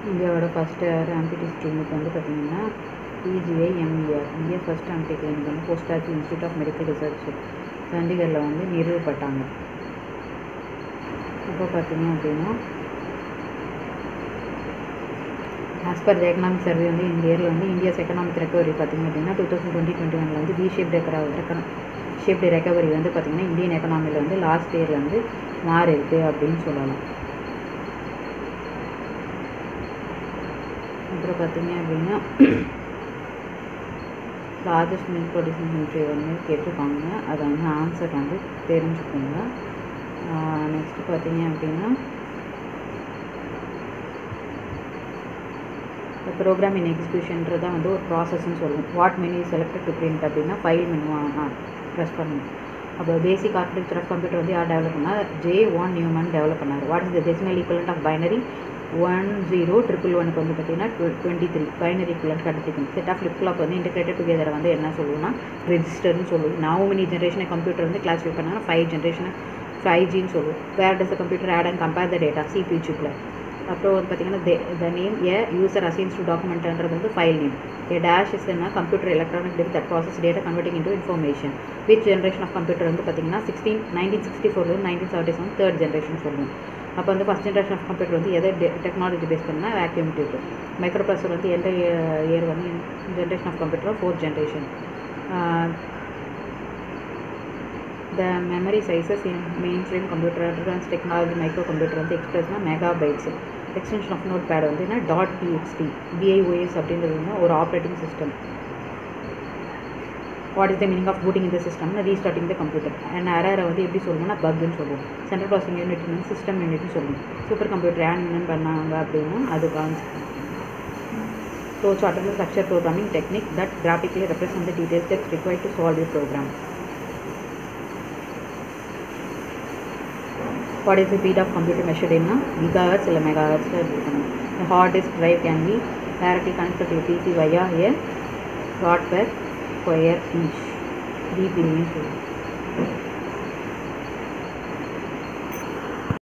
இந்தியாவோட ஃபஸ்ட்டு ஆம்பிட்டி ஸ்ட்ரீமுக்கு வந்து பார்த்திங்கன்னா பிஜிஐ எம்இஆர் இந்தியா ஃபஸ்ட் ஆம்பிட்டி கிளினிக் வந்து போஸ்டாச்சி இன்ஸ்டியூட் ஆஃப் மெடிக்கல் ரிசர்ச் சண்டிகரில் வந்து நிறுவப்பட்டாங்க இப்போ பார்த்தீங்க அப்படின்னா as per the economic survey வந்து இந்த இயரில் வந்து இந்தியாஸ் எக்கனாமிக் ரெக்கவரி பார்த்திங்க அப்படின்னா டூ தௌசண்ட் டுவெண்ட்டி டுவெண்ட்டி ஒனில் வந்து வி ஷேப் ரெக்கர ஷேப்டு ரெக்கவரி வந்து பார்த்திங்கன்னா இந்தியன் எக்கனாமியில் வந்து லாஸ்ட் இயர் வந்து மாறி இருக்குது அப்படின்னு சொல்லலாம் அப்புறம் பார்த்தீங்க அப்படின்னா லார்ஜஸ்ட் மில்க் ப்ரொடியூசிங் கண்ட்ரி வந்து கேட்டிருக்காங்க அதை வந்து ஆன்சர் வந்து தெரிஞ்சுக்கோங்க நெக்ஸ்ட்டு பார்த்தீங்க அப்படின்னா ப்ரோக்ராம் இன் எக்ஸிக்யூஷன்றதை வந்து ஒரு ப்ராசஸ்ன்னு சொல்லுவோம் what menu selected to print அப்படின்னா ஃபைல் மெனு ப்ரெஸ் பண்ணணும் அப்போ பேசிக் ஆர்கிடெக்சர் ஆஃப் கம்ப்யூட்டர் வந்து யார் டெவலப் பண்ணால் ஜே ஒன் நியூமன் டெவலப் பண்ணார் what is the decimal equivalent of binary one zero triple ஒனுக்கு வந்து பார்த்தீங்கன்னா டுவெண்ட்டி த்ரீ பைனரி ஈக்குவலண்ட் கண்டுபிடிக்கணும் செட் ஆஃப் ஃப்ளிப் ஃப்ளாப் வந்து இன்டெகிரேட்டட் டுகெதர் வந்து என்ன சொல்லுவோம்னா ரெஜிஸ்டர்னு சொல்லுவோம் நவ் மெனி ஜென்ரேஷன் கம்ப்யூட்டர் வந்து கிளாஸிஃபை பண்ணால் ஃபைவ் ஜென்ரேஷன் ஃபைவ் ஜின்னு சொல்லுவோம் where does computer add and compare the data சிபி சிப்பில் அப்புறம் வந்து பார்த்தீங்கன்னா the name a user assigns to டாக்குமெண்ட்ன்றது வந்து file name a dash is என்ன கம்ப்யூட்டர் எலக்ட்ரானிக் டிப் that process data converting into information which generation of computer வந்து பார்த்தீங்கன்னா சிக்ஸ்டீன் நைன்டீன் சிக்ஸ்டி ஃபோர்லேருந்து nineteen seventy seven third generation சொல்லுவோம் அப்போ வந்து first generation of computer வந்து எதை டெக்னாலஜி பேஸ் பண்ணால் வேக்யூம் டியூப் மைக்ரோ ப்ராசர் வந்து எந்த இயர் வந்து generation of computer fourth generation the memory sizes in main stream computer advance technology micro computer வந்து எக்ஸ்பிரஸ்னா mega megabytes extension of notepad வந்து என்ன dot TXT BIOS அப்படின்றது வந்து ஒரு operating system what is the meaning of booting இந்த சிஸ்டம்னா restarting the computer and அரரை வந்து எப்படி சொல்லணும்னா பக்குன்னு சொல்லுவோம் சென்ட்ரல் ப்ராசஸிங் யூனிட் வந்து சிஸ்டம் யூனிட்னு சொல்லுவோம் சூப்பர் கம்ப்யூட்டர் ஏன் என்னென்னு பண்ணாங்க அப்படின்னா அது concept so chart structure programming technique that graphically represent the details that's required to solve the program what is the speed of computer measured in gigahertz இல்லை megahertz இருக்கணும் the hard disk drive can be directly connected to PC via a watt per square inch DPA சொல்லுவோம்